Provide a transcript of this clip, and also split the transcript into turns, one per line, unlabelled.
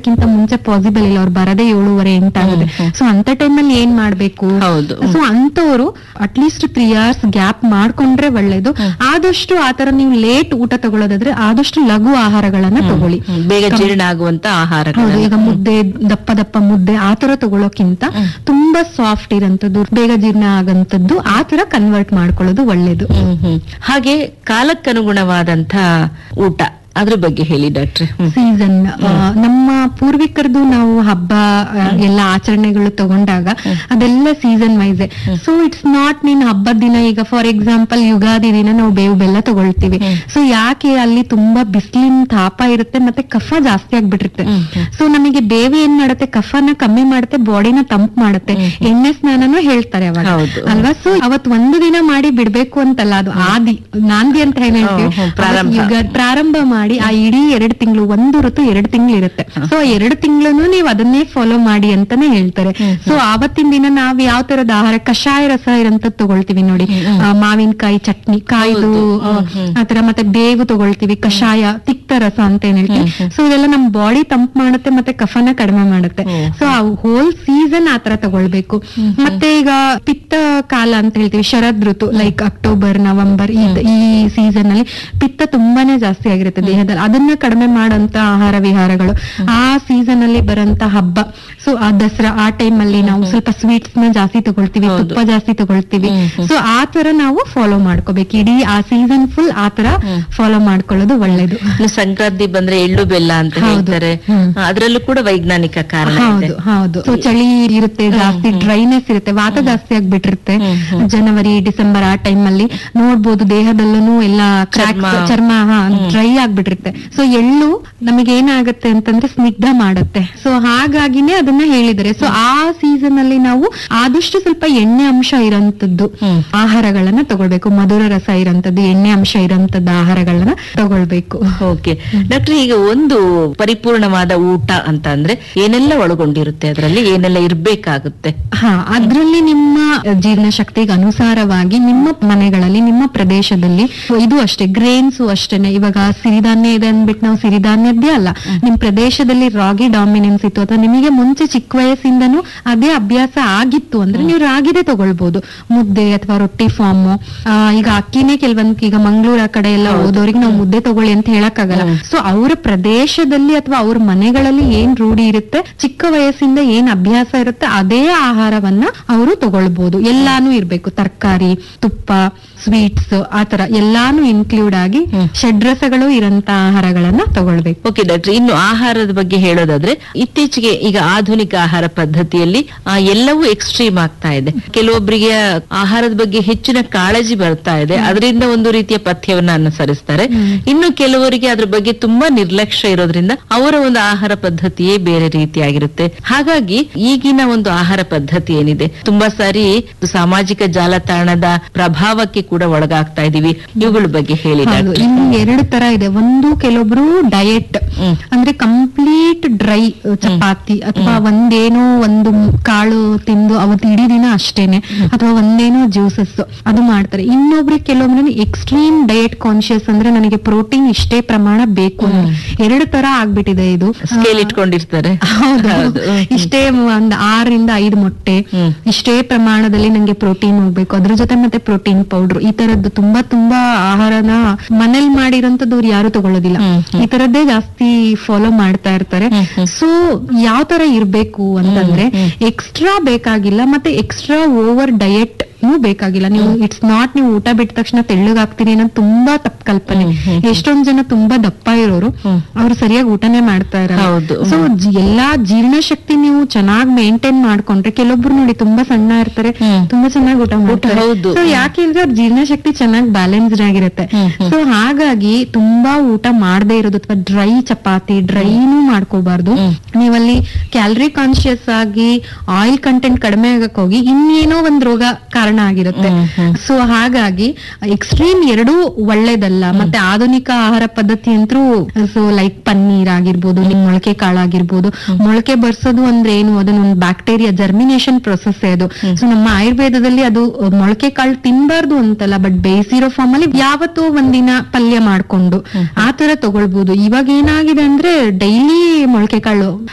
ಎಂಟಕ್ಕಿಂತ ಮುಂಚೆ ಪಾಸಿಬಲ್ ಇಲ್ಲ ಅವ್ರು ಬರದೇ ಏಳುವರೆ ಎಂಟಾಗುತ್ತೆ ಸೊ ಅಂತ ಟೈಮಲ್ಲಿ ಏನ್ ಮಾಡ್ಬೇಕು
ಹೌದು
ಸೊ ಅಂತವ್ರು ಅಟ್ಲೀಸ್ಟ್ ತ್ರೀ ಅವರ್ಸ್ ಗ್ಯಾಪ್ ಮಾಡ್ಕೊಂಡ್ರೆ ಒಳ್ಳೇದು ಆದಷ್ಟು ಆತರ ನೀವು ಲೇಟ್ ಊಟ ತಗೊಳ್ಳೋದಾದ್ರೆ ಆದಷ್ಟು ಲಘು ಆಹಾರಗಳನ್ನ ತಗೊಳ್ಳಿ
ಹ್ಮ್, ಬೇಗ ಜೀರ್ಣ ಆಗುವಂತ ಆಹಾರಗಳು
ಹೌದು ಈಗ ಮುದ್ದೆ ದಪ್ಪ ದಪ್ಪ ಮುದ್ದೆ ಆತರ ತಗೊಳ್ಳೋಕ್ಕಿಂತ ತುಂಬಾ ಸಾಫ್ಟ್ ಇರಂತದ್ದು ಬೇಗ ಜೀರ್ಣ ಆಗಂತದ್ದು ಆತರ ಕನ್ವರ್ಟ್ ಮಾಡ್ಕೊಳ್ಳೋದು ಒಳ್ಳೇದು
ಹ್ಮ್ ಹ್ಮ್ ಹಾಗೆ ಕಾಲಕ್ಕನುಗುಣವಾದಂತ ಊಟ ಅದ್ರ ಬಗ್ಗೆ ಹೇಳಿ ಡಾಕ್ಟ್ರೆ ಹ್ಮ್
ಸೀಸನ್ ನಮ್ಮ ಪೂರ್ವಿಕರದು ನಾವು ಹಬ್ಬ ಆ, ಎಲ್ಲ ಆಚರಣೆಗಳು ತಗೊಂಡಾಗ ಅದೆಲ್ಲ season wise so it's not ನೀನ್ ಹಬ್ಬದ ದಿನ ಈಗ ಫಾರ್ ಎಕ್ಸಾಂಪಲ್ ಯುಗಾದಿ ದಿನ ನಾವು ಬೇವು ಬೆಲ್ಲ ತಗೊಳ್ತೀವಿ ಸೊ ಯಾಕೆ ಅಲ್ಲಿ ತುಂಬಾ ಬಿಸಿಲಿನ ತಾಪ ಇರುತ್ತೆ ಮತ್ತೆ ಕಫ ಜಾಸ್ತಿ ಆಗ್ಬಿಟ್ಟಿರುತ್ತೆ ಸೊ ನಮಗೆ ಬೇವು ಏನ್ ಮಾಡುತ್ತೆ ಕಫನ ಕಮ್ಮಿ ಮಾಡುತ್ತೆ ಬಾಡಿನ ತಂಪ್ ಮಾಡುತ್ತೆ ಎಣ್ಣೆ ಸ್ನಾನನೂ ಹೇಳ್ತಾರೆ ಅವಾಗ
ಹೌದು.
ಅಲ್ವಾ ಸೊ ಅವತ್ ಒಂದು ದಿನ ಮಾಡಿ ಬಿಡ್ಬೇಕು ಅಂತಲ್ಲ ಅದು ಆದಿ ನಾಂದಿ ಅಂತ ಏನ್ ಹೇಳ್ತೀವಿ
ಹ್ಮ್, ಹ್ಮ್, ಪ್ರಾರಂಭ.
ಅವತ್ತು ಯುಗ- ಪ್ರಾರಂಭ ಮಾಡಿ ಆ ಇಡೀ ಎರಡ್ ತಿಂಗಳು ಒಂದು ಋತು ಎರಡ್ ತಿಂಗಳು ಇರುತ್ತೆ ಸೊ ಎರಡು ತಿಂಗಳು ನೀವು ಅದನ್ನೇ ಫಾಲೋ ಮಾಡಿ ಅಂತಾನೆ ಹೇಳ್ತಾರೆ ಸೊ ಆವತ್ತಿನ ದಿನ ನಾವ್ ಯಾವ ತರದ ಆಹಾರ ಕಷಾಯ ರಸ ಇರಂತ ತಗೊಳ್ತೀವಿ ನೋಡಿ ಆ, ಮಾವಿನಕಾಯಿ ಚಟ್ನಿ ಕಾಯ್ದು ಆ, ಆತರ ಮತ್ತೆ ಬೇವು ತಗೊಳ್ತೀವಿ ಕಷಾಯ ತಿಕ್ತ ರಸ ಅಂತ ಏನ್ ಹೇಳ್ತೀವಿ ಸೊ ಇದೆಲ್ಲ ನಮ್ ಬಾಡಿ ತಂಪ್ ಮಾಡುತ್ತೆ ಮತ್ತೆ ಕಫನ ಕಡಿಮೆ ಮಾಡುತ್ತೆ ಸೊ ಹೋಲ್ ಸೀಸನ್ ಆತರ ತಗೊಳ್ಬೇಕು ಮತ್ತೆ ಈಗ ಪಿತ್ತ ಕಾಲ ಅಂತ ಹೇಳ್ತೀವಿ ಶರದ್ ಋತು ಲೈಕ್ ಅಕ್ಟೋಬರ್ ನವೆಂಬರ್ ಈ ಸೀಸನ್ ಅಲ್ಲಿ ಪಿತ್ತ ತುಂಬಾನೇ ಜಾಸ್ತಿ ಆಗಿರುತ್ತೆ ದೇಹದಲ್ಲಿ ಅದನ್ನ ಕಡಿಮೆ ಮಾಡಂತ ಆಹಾರ ವಿಹಾರಗಳು ಆ ಸೀಸನ್ ಅಲ್ಲಿ ಬರಂತ ಹಬ್ಬ ಸೊ ಆ ದಸರಾ ಆ ಟೈಮ್ ಅಲ್ಲಿ ನಾವು ಸ್ವಲ್ಪ ಸ್ವೀಟ್ಸ್ ನ ಜಾಸ್ತಿ ತಗೊಳ್ತೀವಿ ತುಪ್ಪ ಜಾಸ್ತಿ ತಗೊಳ್ತೀವಿ ಸೊ ಆ ತರ ನಾವು ಫಾಲೋ ಮಾಡ್ಕೋಬೇಕು ಇಡೀ ಆ ಸೀಸನ್ ಫುಲ್ ಆ ತರ ಫಾಲೋ ಮಾಡ್ಕೊಳ್ಳೋದು ಒಳ್ಳೇದು
ಇನ್ನು ಸಂಕ್ರಾಂತಿ ಬಂದ್ರೆ ಎಳ್ಳು ಬೆಲ್ಲ ಅಂತ
ಹೌದು.
ಹೇಳ್ತಾರೆ
ಹ್ಮ್.
ಅದ್ರಲ್ಲೂ ಕೂಡ ವೈಜ್ಞಾನಿಕ ಕಾರಣ ಇದೆ
ಹೌದು ಹೌದು ಸೊ ಚಳಿ ಇರುತ್ತೆ ಜಾಸ್ತಿ ಡ್ರೈನೆಸ್ ಇರುತ್ತೆ ವಾತ ಜಾಸ್ತಿ ಆಗ್ಬಿಟ್ಟಿರುತ್ತೆ ಜನವರಿ ಡಿಸೆಂಬರ್ ಆ ಟೈಮ್ ಅಲ್ಲಿ ನೋಡ್ಬೋದು ದೇಹದಲ್ಲೂ ಎಲ್ಲ ಕ್ರ್ಯಾಕ್
ಚರ್ಮ.
ಚರ್ಮ ಡ್ರೈ ಆಗ್ಬಿಟ್ಟಿರುತ್ತೆ ಸೊ ಎಳ್ಳು ನಮಗೆ ಏನಾಗುತ್ತೆ ಅಂತಂದ್ರೆ ಸ್ನಿಗ್ಧ ಮಾಡುತ್ತೆ ಸೊ ಹಾಗಾಗಿನೇ ಅದನ್ನ ಹೇಳಿದ್ದಾರೆ ಸೊ ಆ ಸೀಸನ್ ಅಲ್ಲಿ ನಾವು ಆದಷ್ಟು ಸ್ವಲ್ಪ ಎಣ್ಣೆ ಅಂಶ ಇರೋಂಥದ್ದು
ಹ್ಮ್.
ಆಹಾರಗಳನ್ನ ತಗೊಳ್ಬೇಕು ಮಧುರ ರಸ ಇರೋಂಥದ್ದು ಎಣ್ಣೆ ಅಂಶ ಇರೋಂಥದ್ದು ಆಹಾರಗಳನ್ನ ತಗೊಳ್ಬೇಕು
ಓಕೆ ಡಾಕ್ಟರ್ ಈಗ ಒಂದು ಪರಿಪೂರ್ಣವಾದ ಊಟ ಅಂತ ಅಂದ್ರೆ ಏನೆಲ್ಲ ಒಳಗೊಂಡಿರುತ್ತೆ ಅದರಲ್ಲಿ ಏನೆಲ್ಲ ಇರ್ಬೇಕಾಗುತ್ತೆ
ಹಾ ಅದ್ರಲ್ಲಿ ನಿಮ್ಮ ಜೀರ್ಣಶಕ್ತಿಗೆ ಅನುಸಾರವಾಗಿ ನಿಮ್ಮ ಮನೆಗಳಲ್ಲಿ ನಿಮ್ಮ ಪ್ರದೇಶದಲ್ಲಿ ಇದು ಅಷ್ಟೇ ಗ್ರೇನ್ಸ್ ಅಷ್ಟೇನೆ ಇವಾಗ ಸಿರಿಧಾನ್ಯ ಇದೆ ಅಂದ್ಬಿಟ್ಟು ನಾವು ಸಿರಿಧಾನ್ಯದ್ದೇ ಅಲ್ಲ ನಿಮ್ ಪ್ರದೇಶದಲ್ಲಿ ರಾಗಿ ಡಾಮಿನೆನ್ಸ್ ಇತ್ತು ಅಥವಾ ನಿಮಗೆ ಮುಂಚೆ ಚಿಕ್ಕ ವಯಸ್ಸಿಂದನೂ ಅದೇ ಅಭ್ಯಾಸ ಆಗಿತ್ತು ಅಂದ್ರೆ ನೀವು ರಾಗಿದೇ ತಗೊಳ್ಬಹುದು ಮುದ್ದೆ ಅಥವಾ ರೊಟ್ಟಿ ಫಾರ್ಮ್ ಈಗ ಅಕ್ಕಿನೇ ಕೆಲವೊಂದ್ ಈಗ ಮಂಗಳೂರು ಆ ಕಡೆ ಎಲ್ಲ ಹೋದವ್ರಿಗೆ ನಾವು ಮುದ್ದೆ ತಗೊಳ್ಳಿ ಅಂತ ಹೇಳಕ್ಕಾಗಲ್ಲ ಸೊ ಅವರ ಪ್ರದೇಶದಲ್ಲಿ ಅಥವಾ ಅವ್ರ ಮನೆಗಳಲ್ಲಿ ಏನ್ ರೂಢಿ ಇರುತ್ತೆ ಚಿಕ್ಕ ವಯಸ್ಸಿಂದ ಏನ್ ಅಭ್ಯಾಸ ಇರುತ್ತೆ ಅದೇ ಆಹಾರವನ್ನ ಅವರು ತಗೊಳ್ಬಹುದು ಎಲ್ಲಾನು ಇರ್ಬೇಕು ತರಕಾರಿ ತುಪ್ಪ ಸ್ವೀಟ್ಸ್ ಆತರ ಎಲ್ಲಾನು ಇನ್ಕ್ಲೂಡ್ ಆಗಿ ಷಡ್ರಸಗಳು ಇರಂತ ಆಹಾರಗಳನ್ನ ತಗೊಳ್ಬೇಕು
ಓಕೆ ಡಾಕ್ಟರ್ ಇನ್ನು ಆಹಾರದ ಬಗ್ಗೆ ಹೇಳೋದಾದ್ರೆ ಇತ್ತೀಚೆಗೆ ಈಗ ಆಧುನಿಕ ಆಹಾರ ಪದ್ಧತಿಯಲ್ಲಿ ಆ, ಎಲ್ಲವೂ ಎಕ್ಸ್ಟ್ರೀಮ್ ಆಗ್ತಾ ಇದೆ ಕೆಲವೊಬ್ಬರಿಗೆ ಆಹಾರದ ಬಗ್ಗೆ ಹೆಚ್ಚಿನ ಕಾಳಜಿ ಬರ್ತಾ ಇದೆ ಅದರಿಂದ ಒಂದು ರೀತಿಯ ಪಥ್ಯವನ್ನ ಅನುಸರಿಸ್ತಾರೆ ಇನ್ನು ಕೆಲವರಿಗೆ ಅದ್ರ ಬಗ್ಗೆ ತುಂಬಾ ನಿರ್ಲಕ್ಷ್ಯ ಇರೋದ್ರಿಂದ ಅವರ ಒಂದು ಆಹಾರ ಪದ್ಧತಿಯೇ ಬೇರೆ ರೀತಿಯಾಗಿರುತ್ತೆ ಹಾಗಾಗಿ ಈಗಿನ ಒಂದು ಆಹಾರ ಪದ್ಧತಿ ಏನಿದೆ ತುಂಬಾ ಸಾರಿ ಸಾಮಾಜಿಕ ಜಾಲತಾಣದ ಪ್ರಭಾವಕ್ಕೆ ಕೂಡ ಒಳಗಾಗ್ತಾ ಇದೀವಿ ಇವುಗಳ ಬಗ್ಗೆ ಹೇಳಿ
ಹೌದು
ಡಾಕ್ಟರ್
ಇನ್ನು ಎರಡು ತರ ಇದೆ ಒಂದು ಕೆಲವೊಬ್ರು ಡಯಟ್
ಹ್ಮ್.
ಅಂದ್ರೆ ಕಂಪ್ಲೀಟ್ ಡ್ರೈ ಚಪಾತಿ ಅಥವಾ ಒಂದೇನೋ ಒಂದು ಮ್- ಕಾಳು ತಿಂದು ಅವತ್ತು ಇಡೀ ದಿನ ಅಷ್ಟೇನೆ ಅಥವಾ ಒಂದೇನೋ ಜ್ಯೂಸಸ್ ಅದು ಮಾಡ್ತಾರೆ ಇನ್ನೊಬ್ರಿಗೆ ಕೆಲವೊಬ್ರು ಎಕ್ಸ್ಟ್ರೀಮ್ ಡಯಟ್ ಕಾನ್ಶಿಯಸ್ ಅಂದ್ರೆ ನನಗೆ ಪ್ರೋಟೀನ್ ಇಷ್ಟೇ ಪ್ರಮಾಣ ಬೇಕು ಅಂತ. ಎರಡು ತರ ಆಗ್ಬಿಟ್ಟಿದೆ ಇದು
ಸ್ಕೇಲ್ ಇಟ್ಕೊಂಡಿರ್ತಾರೆ
ಹೌದು
ಹೌದು. ಹ್ಮ್.
ಇಷ್ಟೇ ಒಂದ್ ಆರರಿಂದ ಐದು ಮೊಟ್ಟೆ
ಹ್ಮ್.
ಇಷ್ಟೇ ಪ್ರಮಾಣದಲ್ಲಿ ನಂಗೆ ಪ್ರೋಟೀನ್ ಹೋಗ್ಬೇಕು ಅದ್ರ ಜೊತೆ ಮತ್ತೆ ಪ್ರೋಟೀನ್ ಪೌಡರ್ ಈ ತರದ್ದು ತುಂಬಾ ತುಂಬಾ ಆಹಾರನ ಮನೇಲಿ ಮಾಡಿರೋಂಥದ್ದು ಅವ್ರು ಯಾರು ತಗೊಳ್ಳೋದಿಲ್ಲ
ಹ್ಮ್,
ಈ ತರದ್ದೇ ಜಾಸ್ತಿ ಫಾಲೋ ಮಾಡ್ತಾ ಇರ್ತಾರೆ
ಹ್ಮ್, ಹ್ಮ್.
ಸೊ ಯಾವ ತರ ಇರ್ಬೇಕು ಅಂತಂದ್ರೆ ಎಕ್ಸ್ಟ್ರಾ ಬೇಕಾಗಿಲ್ಲ ಮತ್ತೆ ಎಕ್ಸ್ಟ್ರಾ ಓವರ್ ಡಯಟ್ ಬೇಕಾಗಿಲ್ಲ ನೀವು ಇಟ್ಸ್ ನಾಟ್ ನೀವು ಊಟ ಬಿಟ್ಟ ತಕ್ಷಣ ತೆಳ್ಳಗಾಗ್ತೀರಿ ಅನ್ನೋದು ತುಂಬಾ ತಪ್ಪು ಕಲ್ಪನೆ ಎಷ್ಟೊಂದ್ ಜನ ತುಂಬಾ ದಪ್ಪ ಇರೋರು ಅವ್ರು ಸರಿಯಾಗಿ ಊಟನೇ ಮಾಡ್ತಾ ಇರಲ್ಲ
ಹೌದು.
ಸೊ ಎಲ್ಲಾ ಜೀರ್ಣಶಕ್ತಿ ನೀವು ಚೆನ್ನಾಗಿ ಮೇಂಟೈನ್ ಮಾಡ್ಕೊಂಡ್ರೆ ಕೆಲವೊಬ್ರು ನೋಡಿ ತುಂಬಾ ಸಣ್ಣ ಇರ್ತಾರೆ
ಹ್ಮ್.
ತುಂಬಾ ಚೆನ್ನಾಗಿ ಊಟ ಮಾಡ್ತಾರೆ
ಹೌದು.
ಸೊ ಯಾಕೆ ಅಂದ್ರೆ ಅವ್ರ ಜೀರ್ಣಶಕ್ತಿ ಚೆನ್ನಾಗಿ ಬ್ಯಾಲೆನ್ಸ್ಡ್ ಆಗಿರುತ್ತೆ
ಹ್ಮ್, ಹ್ಮ್.
ಸೊ ಹಾಗಾಗಿ ತುಂಬಾ ಊಟ ಮಾಡದೇ ಇರೋದು ಅಥವಾ ಡ್ರೈ ಚಪಾತಿ ಡ್ರೈನು ಮಾಡ್ಕೋಬಾರ್ದು
ಹ್ಮ್.
ನೀವಲ್ಲಿ ಕ್ಯಾಲರಿ ಕಾನ್ಶಿಯಸ್ ಆಗಿ ಆಯಿಲ್ ಕಂಟೆಂಟ್ ಕಡಿಮೆ ಆಗಕ್ ಹೋಗಿ ಇನ್ನೇನೋ ಒಂದ್ ರೋಗ ಕಾರಣ ಆಗಿರುತ್ತೆ
ಹ್ಮ್, ಹ್ಮ್.
ಸೊ ಹಾಗಾಗಿ ಎಕ್ಸ್ಟ್ರೀಮ್ ಎರಡೂ ಒಳ್ಳೇದಲ್ಲ ಮತ್ತೆ ಆಧುನಿಕ ಆಹಾರ ಪದ್ಧತಿ ಅಂತೂ ಸೊ ಲೈಕ್ ಪನ್ನೀರ್ ಆಗಿರ್ಬೋದು ನಿಮ್ ಮೊಳಕೆ ಕಾಳಾಗಿರ್ಬೋದು ಮೊಳಕೆ ಬರ್ಸೋದು ಅಂದ್ರೆ ಏನು ಅದನ್ನೊಂದು ಬ್ಯಾಕ್ಟೀರಿಯಾ ಜರ್ಮಿನೇಷನ್ ಪ್ರೊಸೆಸ್ ಅದು ಸೊ ನಮ್ಮ ಆಯುರ್ವೇದದಲ್ಲಿ ಅದು ಮೊಳಕೆ ಕಾಳು ತಿನ್ಬಾರ್ದು ಅಂತಲ್ಲ ಬಟ್ ಬೇಯಿಸಿರೋ ಫಾರ್ಮ್ ಅಲ್ಲಿ ಯಾವತ್ತೋ ಒಂದಿನ ಪಲ್ಯ ಮಾಡ್ಕೊಂಡು ಆ ತರ ತಗೊಳ್ಬಹುದು ಇವಾಗ ಏನಾಗಿದೆ ಅಂದ್ರೆ ಡೈಲಿ ಮೊಳಕೆ ಕಾಳು